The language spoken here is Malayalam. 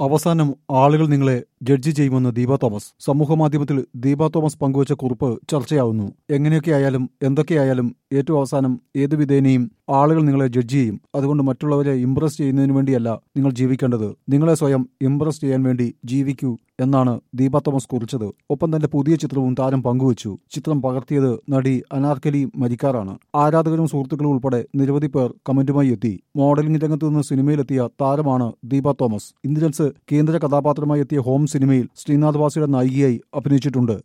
അവസാനം ആളുകൾ നിങ്ങളെ ജഡ്ജി ചെയ്യുമെന്ന് ദീപ തോമസ് സമൂഹമാധ്യമത്തിൽ ദീപ തോമസ് പങ്കുവച്ച കുറിപ്പ് ചർച്ചയാവുന്നു എങ്ങനെയൊക്കെ ആയാലും എന്തൊക്കെയായാലും ഏറ്റവും അവസാനം ഏതു വിധേനയും ആളുകൾ നിങ്ങളെ ജഡ്ജ് ചെയ്യും അതുകൊണ്ട് മറ്റുള്ളവരെ ഇംപ്രസ് ചെയ്യുന്നതിന് വേണ്ടിയല്ല നിങ്ങൾ ജീവിക്കേണ്ടത് നിങ്ങളെ സ്വയം ഇംപ്രസ് ചെയ്യാൻ വേണ്ടി ജീവിക്കൂ എന്നാണ് ദീപ തോമസ് കുറിച്ചത് ഒപ്പം തന്റെ പുതിയ ചിത്രവും താരം പങ്കുവച്ചു ചിത്രം പകർത്തിയത് നടി അനാർക്കലി മരിക്കാറാണ് ആരാധകരും സുഹൃത്തുക്കളും ഉൾപ്പെടെ നിരവധി പേർ കമന്റുമായി എത്തി മോഡലിംഗ് രംഗത്ത് നിന്ന് സിനിമയിലെത്തിയ താരമാണ് ദീപ തോമസ് ഇന്ദ്രൻസ് കേന്ദ്ര കഥാപാത്രമായി എത്തിയ ഹോം സിനിമയിൽ ശ്രീനാഥ് വാസിയുടെ നായികയായി അഭിനയിച്ചിട്ടുണ്ട്